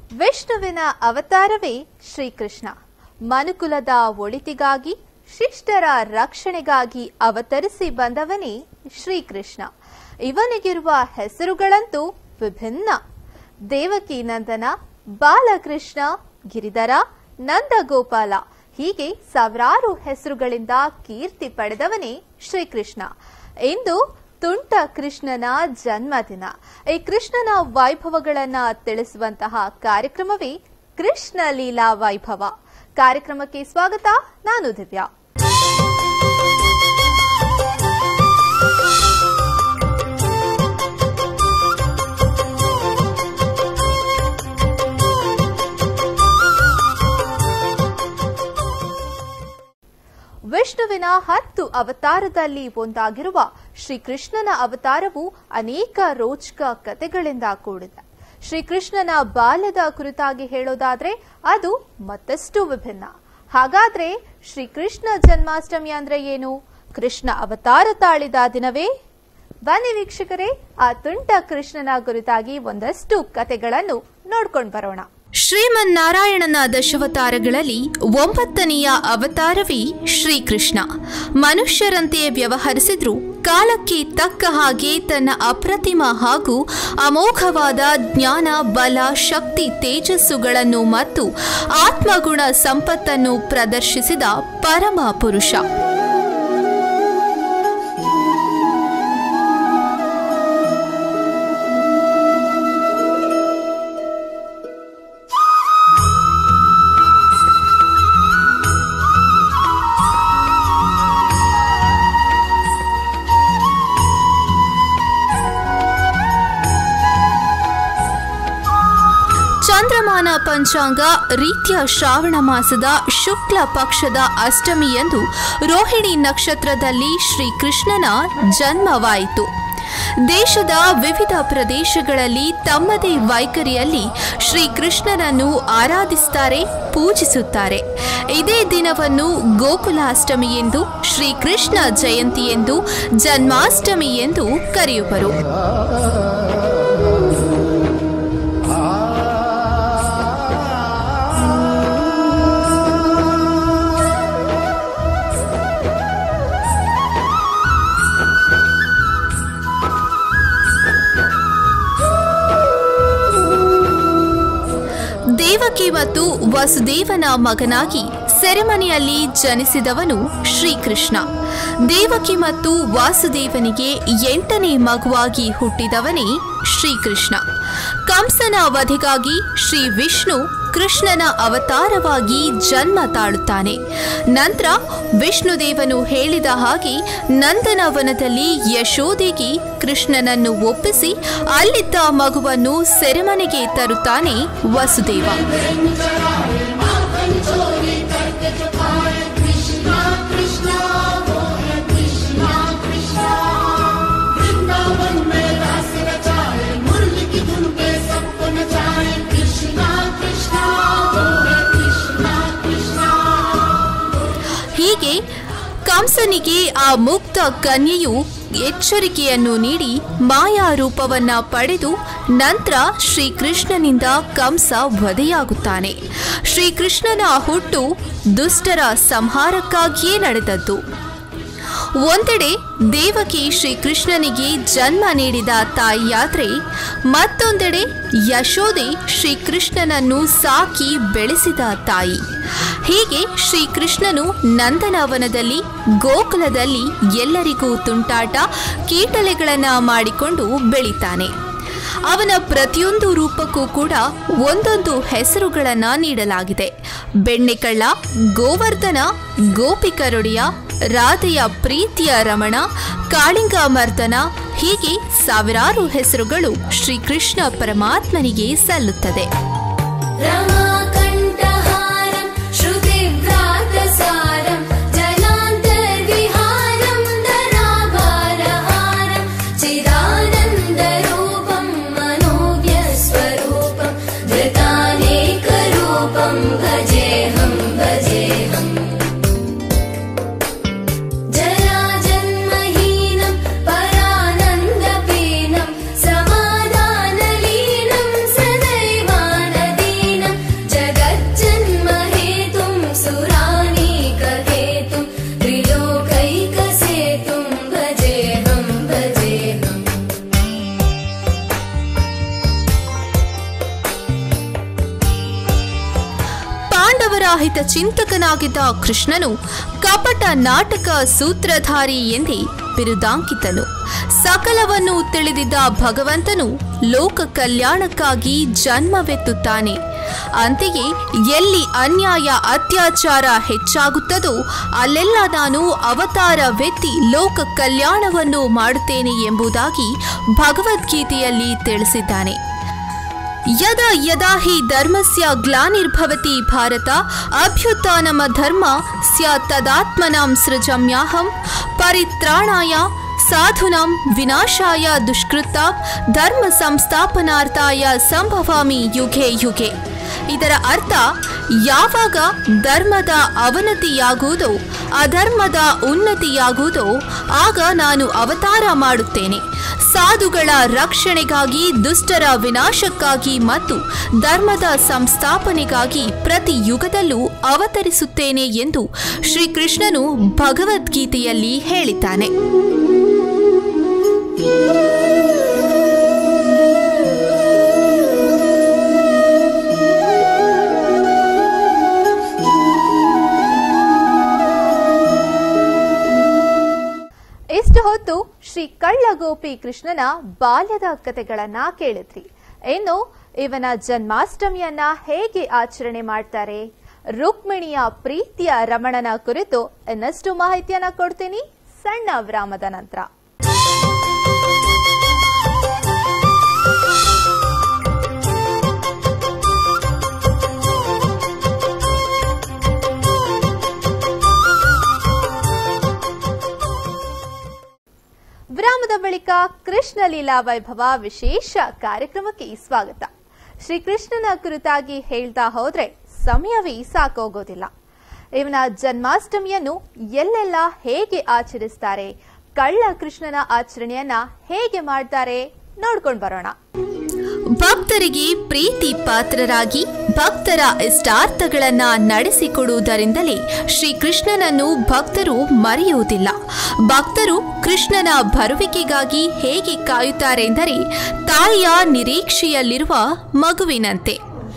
ವಿಷ್ಣುವಿನ ಅವತಾರವೇ ಶ್ರೀಕೃಷ್ಣ ಮನುಕುಲದ ಒಳಿತಿಗಾಗಿ ಶಿಷ್ಟರ ರಕ್ಷಣೆಗಾಗಿ ಅವತರಿಸಿ ಬಂದವನೇ ಶ್ರೀಕೃಷ್ಣ ಇವನಿಗಿರುವ ಹೆಸರುಗಳಂತೂ ವಿಭಿನ್ನ ದೇವಕಿ ನಂದನ ಬಾಲಕೃಷ್ಣ ಗಿರಿಧರ ನಂದಗೋಪಾಲ ಹೀಗೆ ಸಾವಿರಾರು ಹೆಸರುಗಳಿಂದ ಕೀರ್ತಿ ಪಡೆದವನೇ ಶ್ರೀಕೃಷ್ಣ ಇಂದು ತುಂಟ ಕೃಷ್ಣನ ಜನ್ಮದಿನ ಈ ಕೃಷ್ಣನ ವೈಭವಗಳನ್ನ ತಿಳಿಸುವಂತಹ ಕಾರ್ಯಕ್ರಮವೇ ಕೃಷ್ಣ ಲೀಲಾ ವೈಭವ ಕಾರ್ಯಕ್ರಮಕ್ಕೆ ಸ್ವಾಗತ ನಾನು ದಿವ್ಯಾ ವಿಷ್ಣುವಿನ ಹತ್ತು ಅವತಾರದಲ್ಲಿ ಒಂದಾಗಿರುವ ಶ್ರೀಕೃಷ್ಣನ ಅವತಾರವು ಅನೇಕ ರೋಚಕ ಕಥೆಗಳಿಂದ ಕೂಡಿದೆ ಶ್ರೀಕೃಷ್ಣನ ಬಾಲ್ಯದ ಕುರಿತಾಗಿ ಹೇಳೋದಾದ್ರೆ ಅದು ಮತ್ತಷ್ಟು ವಿಭಿನ್ನ ಹಾಗಾದ್ರೆ ಶ್ರೀಕೃಷ್ಣ ಜನ್ಮಾಷ್ಟಮಿ ಅಂದ್ರೆ ಏನು ಕೃಷ್ಣ ಅವತಾರ ತಾಳಿದ ದಿನವೇ ಬನ್ನಿ ವೀಕ್ಷಕರೇ ಆ ತುಂಟ ಕೃಷ್ಣನ ಕುರಿತಾಗಿ ಒಂದಷ್ಟು ಕಥೆಗಳನ್ನು ನೋಡ್ಕೊಂಡು ಬರೋಣ ಶ್ರೀಮನ್ನಾರಾಯಣನ ದಶಾವತಾರಗಳಲ್ಲಿ ಒಂಬತ್ತನೆಯ ಅವತಾರವೇ ಶ್ರೀಕೃಷ್ಣ ಮನುಷ್ಯರಂತೆ ವ್ಯವಹರಿಸಿದ್ರು ಕಾಲಕ್ಕೆ ತಕ್ಕ ಹಾಗೆ ತನ್ನ ಅಪ್ರತಿಮ ಹಾಗೂ ಅಮೋಘವಾದ ಜ್ಞಾನ ಬಲ ಶಕ್ತಿ ತೇಜಸ್ಸುಗಳನ್ನು ಮತ್ತು ಆತ್ಮಗುಣ ಸಂಪತ್ತನ್ನು ಪ್ರದರ್ಶಿಸಿದ ಪರಮ ಪುರುಷ ಚಂದ್ರಮಾನ ಪಂಚಾಂಗ ರೀತ್ಯ ಶ್ರಾವಣ ಮಾಸದ ಶುಕ್ಲ ಪಕ್ಷದ ಅಷ್ಟಮಿಯಂದು ರೋಹಿಣಿ ನಕ್ಷತ್ರದಲ್ಲಿ ಶ್ರೀಕೃಷ್ಣನ ಜನ್ಮವಾಯಿತು ದೇಶದ ವಿವಿಧ ಪ್ರದೇಶಗಳಲ್ಲಿ ತಮ್ಮದೇ ವೈಖರಿಯಲ್ಲಿ ಶ್ರೀಕೃಷ್ಣನನ್ನು ಆರಾಧಿಸುತ್ತಾರೆ ಪೂಜಿಸುತ್ತಾರೆ ಇದೇ ದಿನವನ್ನು ಗೋಕುಲಾಷ್ಟಮಿ ಎಂದು ಶ್ರೀಕೃಷ್ಣ ಜಯಂತಿ ಎಂದು ಜನ್ಮಾಷ್ಟಮಿ ಎಂದು ಕರೆಯುವರು ದೇವಕಿ ಮತ್ತು ವಸುದೇವನ ಮಗನಾಗಿ ಸೆರೆಮನೆಯಲ್ಲಿ ಜನಿಸಿದವನು ಶ್ರೀಕೃಷ್ಣ ದೇವಕಿ ಮತ್ತು ವಾಸುದೇವನಿಗೆ ಎಂಟನೇ ಮಗುವಾಗಿ ಹುಟ್ಟಿದವನೇ ಶ್ರೀಕೃಷ್ಣ ಕಂಸನ ವಧೆಗಾಗಿ ಶ್ರೀ ವಿಷ್ಣು ಕೃಷ್ಣನ ಅವತಾರವಾಗಿ ಜನ್ಮ ತಾಳುತ್ತಾನೆ ನಂತರ ವಿಷ್ಣುದೇವನು ಹೇಳಿದ ಹಾಗೆ ನಂದನವನದಲ್ಲಿ ಯಶೋದೆಗೆ ಕೃಷ್ಣನನ್ನು ಒಪ್ಪಿಸಿ ಅಲ್ಲಿದ್ದ ಮಗುವನ್ನು ಸೆರೆಮನೆಗೆ ತರುತ್ತಾನೆ ವಸುದೇವ ಹೀಗೆ ಕಂಸನಿಗೆ ಆ ಮುಕ್ತ ಕನ್ಯೆಯು ಎಚ್ಚರಿಕೆಯನ್ನು ನೀಡಿ ಮಾಯಾ ರೂಪವನ್ನ ಪಡೆದು ನಂತರ ಶ್ರೀಕೃಷ್ಣನಿಂದ ಕಂಸ ವಧೆಯಾಗುತ್ತಾನೆ ಶ್ರೀಕೃಷ್ಣನ ಹುಟ್ಟು ದುಷ್ಟರ ಸಂಹಾರಕ್ಕಾಗಿಯೇ ನಡೆದದ್ದು ಒಂದೆಡೆ ದೇವಕಿ ಶ್ರೀಕೃಷ್ಣನಿಗೆ ಜನ್ಮ ನೀಡಿದ ತಾಯಿಯಾದ್ರೆ ಮತ್ತೊಂದೆಡೆ ಯಶೋದೆ ಶ್ರೀಕೃಷ್ಣನನ್ನು ಸಾಕಿ ಬೆಳೆಸಿದ ತಾಯಿ ಹೀಗೆ ಶ್ರೀಕೃಷ್ಣನು ನಂದನವನದಲ್ಲಿ ಗೋಕುಲದಲ್ಲಿ ಎಲ್ಲರಿಗೂ ತುಂಟಾಟ ಕೀಟಲೆಗಳನ್ನ ಮಾಡಿಕೊಂಡು ಬೆಳಿತಾನೆ ಅವನ ಪ್ರತಿಯೊಂದು ರೂಪಕ್ಕೂ ಕೂಡ ಒಂದೊಂದು ಹೆಸರುಗಳನ್ನ ನೀಡಲಾಗಿದೆ ಬೆಣ್ಣೆಕಳ್ಳ ಗೋವರ್ಧನ ಗೋಪಿಕರೊಡೆಯ ರಾಧೆಯ ಪ್ರೀತಿಯ ರಮಣ ಕಾಳಿಂಗ ಮರ್ದನ ಹೀಗೆ ಸಾವಿರಾರು ಹೆಸರುಗಳು ಶ್ರೀಕೃಷ್ಣ ಪರಮಾತ್ಮನಿಗೆ ಸಲ್ಲುತ್ತದೆ रमाकण्ठहारं श्रुतिव्रातसारं जलान्तर्विहारं धराभारहारं चिदानन्दरूपं मनोज्ञस्वरूपं धृतानेकरूपं भजेऽहं भजेऽहम् जराजन्महीनं परानन्दपीनं समाधानलीनं सदैवानदीनं ದೇವರ ಹಿತಚಿಂತಕನಾಗಿದ್ದ ಕೃಷ್ಣನು ಕಪಟ ನಾಟಕ ಸೂತ್ರಧಾರಿ ಎಂದೇ ಬಿರುದಾಂಕಿತನು ಸಕಲವನ್ನು ತಿಳಿದಿದ್ದ ಭಗವಂತನು ಲೋಕ ಕಲ್ಯಾಣಕ್ಕಾಗಿ ಜನ್ಮವೆತ್ತುತ್ತಾನೆ ಅಂತೆಯೇ ಎಲ್ಲಿ ಅನ್ಯಾಯ ಅತ್ಯಾಚಾರ ಹೆಚ್ಚಾಗುತ್ತದೋ ಅಲ್ಲೆಲ್ಲ ನಾನು ಅವತಾರವೆತ್ತಿ ಲೋಕ ಕಲ್ಯಾಣವನ್ನು ಮಾಡುತ್ತೇನೆ ಎಂಬುದಾಗಿ ಭಗವದ್ಗೀತೆಯಲ್ಲಿ ತಿಳಿಸಿದ್ದಾನೆ ಯದಾ ಯದಾ ಹಿ ಧರ್ಮಸ್ಯ ಗ್ಲಾನಿರ್ಭವತಿ ಭಾರತ ಅಭ್ಯುತ್ಥಾನಮ ಧರ್ಮ ಸ್ಯಾತ್ ತದಾತ್ಮನಾಂ ಸೃಜಮ್ಯಾಹಂ ಪರಿತ್ರಾಣಾಯ ಸಾಧುನಾಂ ವಿನಾಶಾಯ ದುಷ್ಕೃತ ಧರ್ಮ ಸಂಸ್ಥಾಪನಾರ್ಥಾಯ ಸಂಭವಾಮಿ ಯುಗೆ ಯುಗೆ ಇದರ ಅರ್ಥ ಯಾವಾಗ ಧರ್ಮದ ಅವನತಿಯಾಗುವುದೋ ಅಧರ್ಮದ ಉನ್ನತಿಯಾಗುವುದೋ ಆಗ ನಾನು ಅವತಾರ ಮಾಡುತ್ತೇನೆ ಸಾಧುಗಳ ರಕ್ಷಣೆಗಾಗಿ ದುಷ್ಟರ ವಿನಾಶಕ್ಕಾಗಿ ಮತ್ತು ಧರ್ಮದ ಸಂಸ್ಥಾಪನೆಗಾಗಿ ಪ್ರತಿ ಯುಗದಲ್ಲೂ ಅವತರಿಸುತ್ತೇನೆ ಎಂದು ಶ್ರೀಕೃಷ್ಣನು ಭಗವದ್ಗೀತೆಯಲ್ಲಿ ಹೇಳಿದ್ದಾನೆ ಇಷ್ಟು ಹೊತ್ತು ಶ್ರೀ ಕಳ್ಳಗೋಪಿ ಕೃಷ್ಣನ ಬಾಲ್ಯದ ಕಥೆಗಳನ್ನ ಕೇಳಿದ್ರಿ ಇನ್ನು ಇವನ ಜನ್ಮಾಷ್ಟಮಿಯನ್ನ ಹೇಗೆ ಆಚರಣೆ ಮಾಡ್ತಾರೆ ರುಕ್ಮಿಣಿಯ ಪ್ರೀತಿಯ ರಮಣನ ಕುರಿತು ಇನ್ನಷ್ಟು ಮಾಹಿತಿಯನ್ನ ಕೊಡ್ತೀನಿ ಸಣ್ಣ ವಿರಾಮದ ನಂತರ ವಿರಾಮದ ಬಳಿಕ ಕೃಷ್ಣ ಲೀಲಾ ವೈಭವ ವಿಶೇಷ ಕಾರ್ಯಕ್ರಮಕ್ಕೆ ಸ್ವಾಗತ ಶ್ರೀಕೃಷ್ಣನ ಕುರಿತಾಗಿ ಹೇಳ್ತಾ ಹೋದ್ರೆ ಸಮಯವೇ ಸಾಕೋಗೋದಿಲ್ಲ ಇವನ ಜನ್ಮಾಷ್ಟಮಿಯನ್ನು ಎಲ್ಲೆಲ್ಲ ಹೇಗೆ ಆಚರಿಸ್ತಾರೆ ಕಳ್ಳ ಕೃಷ್ಣನ ಆಚರಣೆಯನ್ನ ಹೇಗೆ ಮಾಡ್ತಾರೆ ನೋಡ್ಕೊಂಡು ಬರೋಣ ಭಕ್ತರಿಗೆ ಪ್ರೀತಿ ಪಾತ್ರರಾಗಿ ಭಕ್ತರ ಇಷ್ಟಾರ್ಥಗಳನ್ನ ನಡೆಸಿಕೊಡುವುದರಿಂದಲೇ ಶ್ರೀಕೃಷ್ಣನನ್ನು ಭಕ್ತರು ಮರೆಯುವುದಿಲ್ಲ ಭಕ್ತರು ಕೃಷ್ಣನ ಬರುವಿಕೆಗಾಗಿ ಹೇಗೆ ಕಾಯುತ್ತಾರೆಂದರೆ ತಾಯಿಯ ನಿರೀಕ್ಷೆಯಲ್ಲಿರುವ ಮಗುವಿನಂತೆ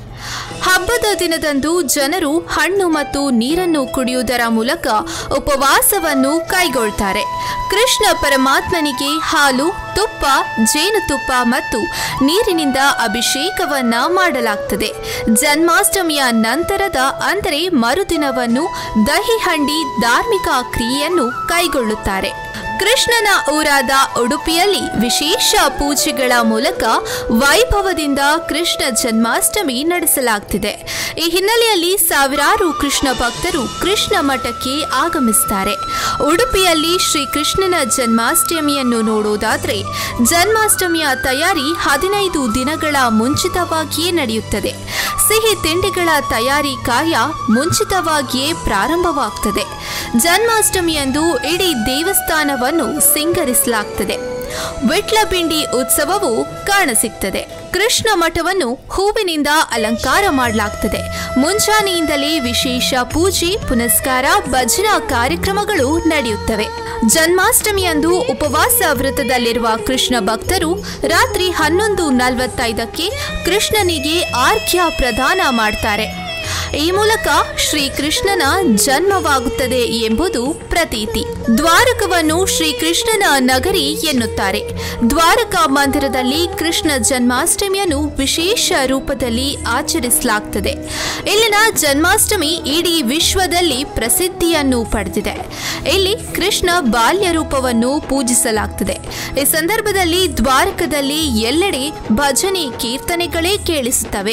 ಹಬ್ಬದ ದಿನದಂದು ಜನರು ಹಣ್ಣು ಮತ್ತು ನೀರನ್ನು ಕುಡಿಯುವುದರ ಮೂಲಕ ಉಪವಾಸವನ್ನು ಕೈಗೊಳ್ತಾರೆ ಕೃಷ್ಣ ಪರಮಾತ್ಮನಿಗೆ ಹಾಲು ತುಪ್ಪ ಜೇನುತುಪ್ಪ ಮತ್ತು ನೀರಿನಿಂದ ಅಭಿಷೇಕವನ್ನ ಮಾಡಲಾಗ್ತದೆ ಜನ್ಮಾಷ್ಟಮಿಯ ನಂತರದ ಅಂದರೆ ಮರುದಿನವನ್ನು ದಹಿ ಹಂಡಿ ಧಾರ್ಮಿಕ ಕ್ರಿಯೆಯನ್ನು ಕೈಗೊಳ್ಳುತ್ತಾರೆ ಕೃಷ್ಣನ ಊರಾದ ಉಡುಪಿಯಲ್ಲಿ ವಿಶೇಷ ಪೂಜೆಗಳ ಮೂಲಕ ವೈಭವದಿಂದ ಕೃಷ್ಣ ಜನ್ಮಾಷ್ಟಮಿ ನಡೆಸಲಾಗ್ತಿದೆ ಈ ಹಿನ್ನೆಲೆಯಲ್ಲಿ ಸಾವಿರಾರು ಕೃಷ್ಣ ಭಕ್ತರು ಕೃಷ್ಣ ಮಠಕ್ಕೆ ಆಗಮಿಸ್ತಾರೆ ಉಡುಪಿಯಲ್ಲಿ ಶ್ರೀ ಕೃಷ್ಣನ ಜನ್ಮಾಷ್ಟಮಿಯನ್ನು ನೋಡುವುದಾದ್ರೆ ಜನ್ಮಾಷ್ಟಮಿಯ ತಯಾರಿ ಹದಿನೈದು ದಿನಗಳ ಮುಂಚಿತವಾಗಿಯೇ ನಡೆಯುತ್ತದೆ ಸಿಹಿ ತಿಂಡಿಗಳ ತಯಾರಿ ಕಾರ್ಯ ಮುಂಚಿತವಾಗಿಯೇ ಪ್ರಾರಂಭವಾಗ್ತದೆ ಜನ್ಮಾಷ್ಟಮಿಯಂದು ಇಡೀ ದೇವಸ್ಥಾನವನ್ನು ಸಿಂಗರಿಸಲಾಗ್ತದೆ ವಿಟ್ಲಪಿಂಡಿ ಉತ್ಸವವು ಕಾಣಸಿಗ್ತದೆ ಕೃಷ್ಣ ಮಠವನ್ನು ಹೂವಿನಿಂದ ಅಲಂಕಾರ ಮಾಡಲಾಗ್ತದೆ ಮುಂಜಾನೆಯಿಂದಲೇ ವಿಶೇಷ ಪೂಜೆ ಪುನಸ್ಕಾರ ಭಜನಾ ಕಾರ್ಯಕ್ರಮಗಳು ನಡೆಯುತ್ತವೆ ಜನ್ಮಾಷ್ಟಮಿಯಂದು ಉಪವಾಸ ವ್ರತದಲ್ಲಿರುವ ಕೃಷ್ಣ ಭಕ್ತರು ರಾತ್ರಿ ಹನ್ನೊಂದು ನಲವತ್ತೈದಕ್ಕೆ ಕೃಷ್ಣನಿಗೆ ಆರ್ಘ್ಯ ಪ್ರದಾನ ಮಾಡ್ತಾರೆ ಈ ಮೂಲಕ ಶ್ರೀಕೃಷ್ಣನ ಜನ್ಮವಾಗುತ್ತದೆ ಎಂಬುದು ಪ್ರತೀತಿ ದ್ವಾರಕವನ್ನು ಶ್ರೀಕೃಷ್ಣನ ನಗರಿ ಎನ್ನುತ್ತಾರೆ ದ್ವಾರಕಾ ಮಂದಿರದಲ್ಲಿ ಕೃಷ್ಣ ಜನ್ಮಾಷ್ಟಮಿಯನ್ನು ವಿಶೇಷ ರೂಪದಲ್ಲಿ ಆಚರಿಸಲಾಗ್ತದೆ ಇಲ್ಲಿನ ಜನ್ಮಾಷ್ಟಮಿ ಇಡೀ ವಿಶ್ವದಲ್ಲಿ ಪ್ರಸಿದ್ಧಿಯನ್ನು ಪಡೆದಿದೆ ಇಲ್ಲಿ ಕೃಷ್ಣ ಬಾಲ್ಯ ರೂಪವನ್ನು ಪೂಜಿಸಲಾಗ್ತದೆ ಈ ಸಂದರ್ಭದಲ್ಲಿ ದ್ವಾರಕದಲ್ಲಿ ಎಲ್ಲೆಡೆ ಭಜನೆ ಕೀರ್ತನೆಗಳೇ ಕೇಳಿಸುತ್ತವೆ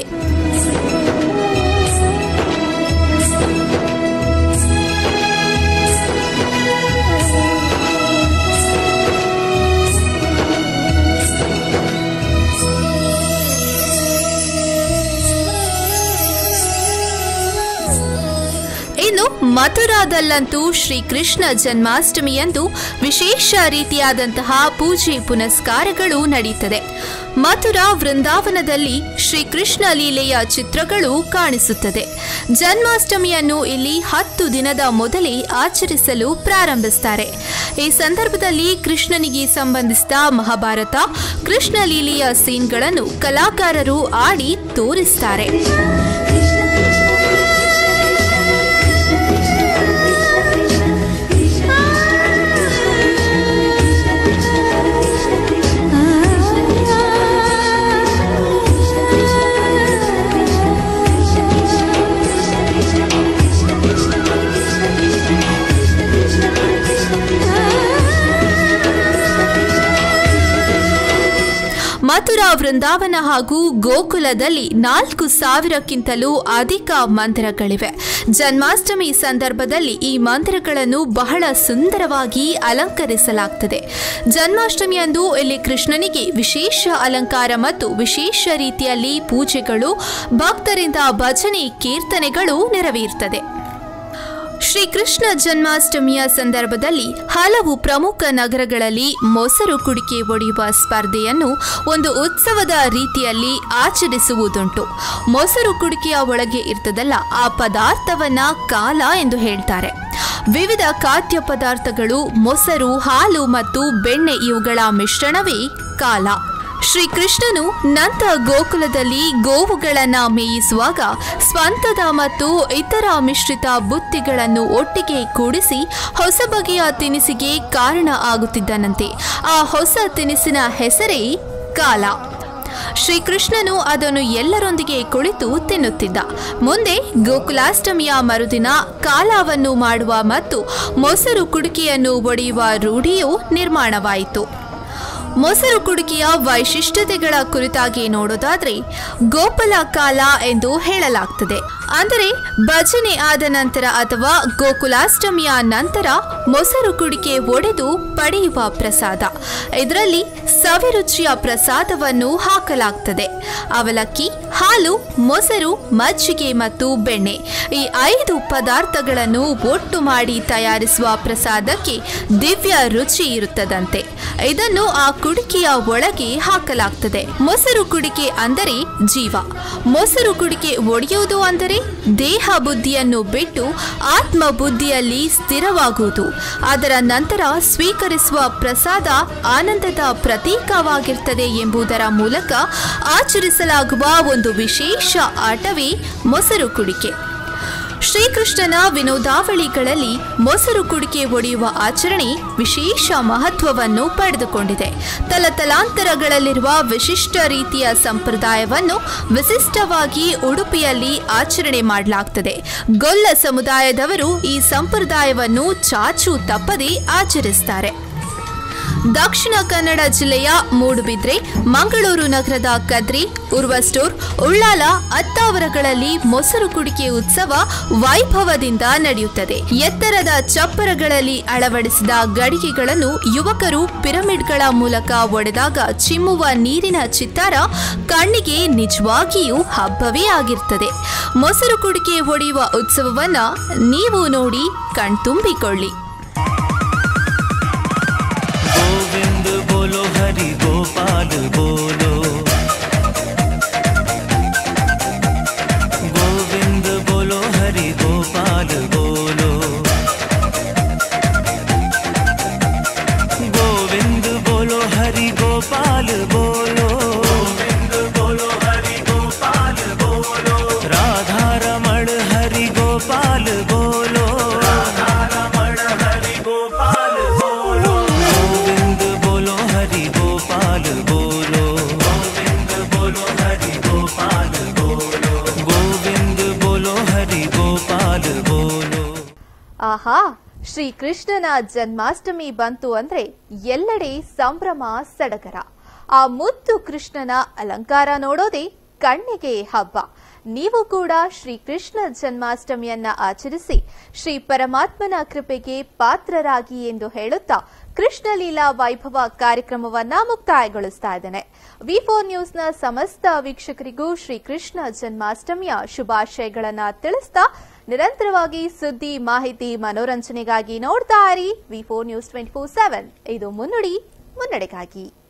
ಇನ್ನು ಮಥುರಾದಲ್ಲಂತೂ ಶ್ರೀಕೃಷ್ಣ ಜನ್ಮಾಷ್ಟಮಿಯಂದು ವಿಶೇಷ ರೀತಿಯಾದಂತಹ ಪೂಜೆ ಪುನಸ್ಕಾರಗಳು ನಡೆಯುತ್ತದೆ ಮಥುರಾ ವೃಂದಾವನದಲ್ಲಿ ಶ್ರೀಕೃಷ್ಣ ಲೀಲೆಯ ಚಿತ್ರಗಳು ಕಾಣಿಸುತ್ತದೆ ಜನ್ಮಾಷ್ಟಮಿಯನ್ನು ಇಲ್ಲಿ ಹತ್ತು ದಿನದ ಮೊದಲೇ ಆಚರಿಸಲು ಪ್ರಾರಂಭಿಸ್ತಾರೆ ಈ ಸಂದರ್ಭದಲ್ಲಿ ಕೃಷ್ಣನಿಗೆ ಸಂಬಂಧಿಸಿದ ಮಹಾಭಾರತ ಕೃಷ್ಣ ಲೀಲೆಯ ಸೀನ್ಗಳನ್ನು ಕಲಾಕಾರರು ಆಡಿ ತೋರಿಸ್ತಾರೆ Krishna Krishna Krishna ವೃಂದಾವನ ಹಾಗೂ ಗೋಕುಲದಲ್ಲಿ ನಾಲ್ಕು ಸಾವಿರಕ್ಕಿಂತಲೂ ಅಧಿಕ ಮಂದಿರಗಳಿವೆ ಜನ್ಮಾಷ್ಟಮಿ ಸಂದರ್ಭದಲ್ಲಿ ಈ ಮಂದಿರಗಳನ್ನು ಬಹಳ ಸುಂದರವಾಗಿ ಅಲಂಕರಿಸಲಾಗ್ತದೆ ಜನ್ಮಾಷ್ಟಮಿಯಂದು ಇಲ್ಲಿ ಕೃಷ್ಣನಿಗೆ ವಿಶೇಷ ಅಲಂಕಾರ ಮತ್ತು ವಿಶೇಷ ರೀತಿಯಲ್ಲಿ ಪೂಜೆಗಳು ಭಕ್ತರಿಂದ ಭಜನೆ ಕೀರ್ತನೆಗಳು ನೆರವೇರ್ತದೆ ಶ್ರೀಕೃಷ್ಣ ಜನ್ಮಾಷ್ಟಮಿಯ ಸಂದರ್ಭದಲ್ಲಿ ಹಲವು ಪ್ರಮುಖ ನಗರಗಳಲ್ಲಿ ಮೊಸರು ಕುಡಿಕೆ ಒಡೆಯುವ ಸ್ಪರ್ಧೆಯನ್ನು ಒಂದು ಉತ್ಸವದ ರೀತಿಯಲ್ಲಿ ಆಚರಿಸುವುದುಂಟು ಮೊಸರು ಕುಡಿಕೆಯ ಒಳಗೆ ಇರ್ತದಲ್ಲ ಆ ಪದಾರ್ಥವನ್ನ ಕಾಲ ಎಂದು ಹೇಳ್ತಾರೆ ವಿವಿಧ ಖಾದ್ಯ ಪದಾರ್ಥಗಳು ಮೊಸರು ಹಾಲು ಮತ್ತು ಬೆಣ್ಣೆ ಇವುಗಳ ಮಿಶ್ರಣವೇ ಕಾಲ ಶ್ರೀಕೃಷ್ಣನು ನಂತ ಗೋಕುಲದಲ್ಲಿ ಗೋವುಗಳನ್ನ ಮೇಯಿಸುವಾಗ ಸ್ವಂತದ ಮತ್ತು ಇತರ ಮಿಶ್ರಿತ ಬುತ್ತಿಗಳನ್ನು ಒಟ್ಟಿಗೆ ಕೂಡಿಸಿ ಹೊಸ ಬಗೆಯ ತಿನಿಸಿಗೆ ಕಾರಣ ಆಗುತ್ತಿದ್ದನಂತೆ ಆ ಹೊಸ ತಿನಿಸಿನ ಹೆಸರೇ ಕಾಲ ಶ್ರೀಕೃಷ್ಣನು ಅದನ್ನು ಎಲ್ಲರೊಂದಿಗೆ ಕುಳಿತು ತಿನ್ನುತ್ತಿದ್ದ ಮುಂದೆ ಗೋಕುಲಾಷ್ಟಮಿಯ ಮರುದಿನ ಕಾಲವನ್ನು ಮಾಡುವ ಮತ್ತು ಮೊಸರು ಕುಡಿಕೆಯನ್ನು ಒಡೆಯುವ ರೂಢಿಯು ನಿರ್ಮಾಣವಾಯಿತು ಮೊಸರು ಕುಡಿಕೆಯ ವೈಶಿಷ್ಟ್ಯತೆಗಳ ಕುರಿತಾಗಿ ನೋಡೋದಾದ್ರೆ ಗೋಪಾಲ ಕಾಲ ಎಂದು ಹೇಳಲಾಗ್ತದೆ ಅಂದರೆ ಭಜನೆ ಆದ ನಂತರ ಅಥವಾ ಗೋಕುಲಾಷ್ಟಮಿಯ ನಂತರ ಮೊಸರು ಕುಡಿಕೆ ಒಡೆದು ಪಡೆಯುವ ಪ್ರಸಾದ ಇದರಲ್ಲಿ ಸವಿರುಚಿಯ ಪ್ರಸಾದವನ್ನು ಹಾಕಲಾಗ್ತದೆ ಅವಲಕ್ಕಿ ಹಾಲು ಮೊಸರು ಮಜ್ಜಿಗೆ ಮತ್ತು ಬೆಣ್ಣೆ ಈ ಐದು ಪದಾರ್ಥಗಳನ್ನು ಒಟ್ಟು ಮಾಡಿ ತಯಾರಿಸುವ ಪ್ರಸಾದಕ್ಕೆ ದಿವ್ಯ ರುಚಿ ಇರುತ್ತದಂತೆ ಇದನ್ನು ಆ ಕುಡಿಕೆಯ ಒಳಗೆ ಹಾಕಲಾಗ್ತದೆ ಮೊಸರು ಕುಡಿಕೆ ಅಂದರೆ ಜೀವ ಮೊಸರು ಕುಡಿಕೆ ಒಡೆಯುವುದು ಅಂದರೆ ದೇಹ ಬುದ್ಧಿಯನ್ನು ಬಿಟ್ಟು ಆತ್ಮ ಬುದ್ಧಿಯಲ್ಲಿ ಸ್ಥಿರವಾಗುವುದು ಅದರ ನಂತರ ಸ್ವೀಕರಿಸುವ ಪ್ರಸಾದ ಆನಂದದ ಪ್ರತೀಕವಾಗಿರ್ತದೆ ಎಂಬುದರ ಮೂಲಕ ಆಚರಿಸಲಾಗುವ ಒಂದು ವಿಶೇಷ ಆಟವೇ ಮೊಸರು ಕುಡಿಕೆ ಶ್ರೀಕೃಷ್ಣನ ವಿನೋದಾವಳಿಗಳಲ್ಲಿ ಮೊಸರು ಕುಡಿಕೆ ಒಡೆಯುವ ಆಚರಣೆ ವಿಶೇಷ ಮಹತ್ವವನ್ನು ಪಡೆದುಕೊಂಡಿದೆ ತಲತಲಾಂತರಗಳಲ್ಲಿರುವ ವಿಶಿಷ್ಟ ರೀತಿಯ ಸಂಪ್ರದಾಯವನ್ನು ವಿಶಿಷ್ಟವಾಗಿ ಉಡುಪಿಯಲ್ಲಿ ಆಚರಣೆ ಮಾಡಲಾಗ್ತದೆ ಗೊಲ್ಲ ಸಮುದಾಯದವರು ಈ ಸಂಪ್ರದಾಯವನ್ನು ಚಾಚು ತಪ್ಪದೆ ಆಚರಿಸ್ತಾರೆ ದಕ್ಷಿಣ ಕನ್ನಡ ಜಿಲ್ಲೆಯ ಮೂಡುಬಿದ್ರೆ ಮಂಗಳೂರು ನಗರದ ಕದ್ರಿ ಉರ್ವಸ್ಟೂರ್ ಉಳ್ಳಾಲ ಅತ್ತಾವರಗಳಲ್ಲಿ ಮೊಸರು ಕುಡಿಕೆ ಉತ್ಸವ ವೈಭವದಿಂದ ನಡೆಯುತ್ತದೆ ಎತ್ತರದ ಚಪ್ಪರಗಳಲ್ಲಿ ಅಳವಡಿಸಿದ ಗಡಿಗೆಗಳನ್ನು ಯುವಕರು ಪಿರಮಿಡ್ಗಳ ಮೂಲಕ ಒಡೆದಾಗ ಚಿಮ್ಮುವ ನೀರಿನ ಚಿತ್ತಾರ ಕಣ್ಣಿಗೆ ನಿಜವಾಗಿಯೂ ಹಬ್ಬವೇ ಆಗಿರ್ತದೆ ಮೊಸರು ಕುಡಿಕೆ ಒಡೆಯುವ ಉತ್ಸವವನ್ನ ನೀವು ನೋಡಿ ಕಣ್ತುಂಬಿಕೊಳ್ಳಿ गोविंद बोलो हरि गोपाल बोलो गोविंद बोलो हरि गोपाल बोलो गोविंद बोलो हरि गोपाल बोलो गोविंद बोलो हरि गोपाल बोलो राधा रमण हरि गोपाल बोलो राधा रमण हरि गोपाल बोलो गोविंद बोलो हरि गोपाल बोलो गोविंद बोलो हरि गोपाल बोलो गोविंद बोलो हरि गोपाल बोलो ಆಹಾ ಶ್ರೀಕೃಷ್ಣನ ಜನ್ಮಾಷ್ಟಮಿ ಬಂತು ಅಂದ್ರೆ ಎಲ್ಲೆಡೆ ಸಂಭ್ರಮ ಸಡಗರ ಆ ಮುದ್ದು ಕೃಷ್ಣನ ಅಲಂಕಾರ ನೋಡೋದೇ ಕಣ್ಣಿಗೆ ಹಬ್ಬ ನೀವು ಕೂಡ ಶ್ರೀಕೃಷ್ಣ ಜನ್ಮಾಷ್ಟಮಿಯನ್ನ ಆಚರಿಸಿ ಶ್ರೀ ಪರಮಾತ್ಮನ ಕೃಪೆಗೆ ಪಾತ್ರರಾಗಿ ಎಂದು ಹೇಳುತ್ತಾ ಕೃಷ್ಣ ಲೀಲಾ ವೈಭವ ಕಾರ್ಯಕ್ರಮವನ್ನ ಮುಕ್ತಾಯಗೊಳಿಸ್ತಾ ಇದ್ದೇನೆ ವಿ ಫೋರ್ ನ್ಯೂಸ್ನ ಸಮಸ್ತ ವೀಕ್ಷಕರಿಗೂ ಶ್ರೀಕೃಷ್ಣ ಜನ್ಮಾಷ್ಟಮಿಯ ಶುಭಾಶಯಗಳನ್ನ ತಿಳಿಸ್ತಾ ನಿರಂತರವಾಗಿ ಸುದ್ದಿ ಮಾಹಿತಿ ಮನೋರಂಜನೆಗಾಗಿ ನೋಡ್ತಾ ಇರಿ V four news twenty four seven ಇದು ಮುನ್ನುಡಿ ಮುನ್ನಡೆಗಾಗಿ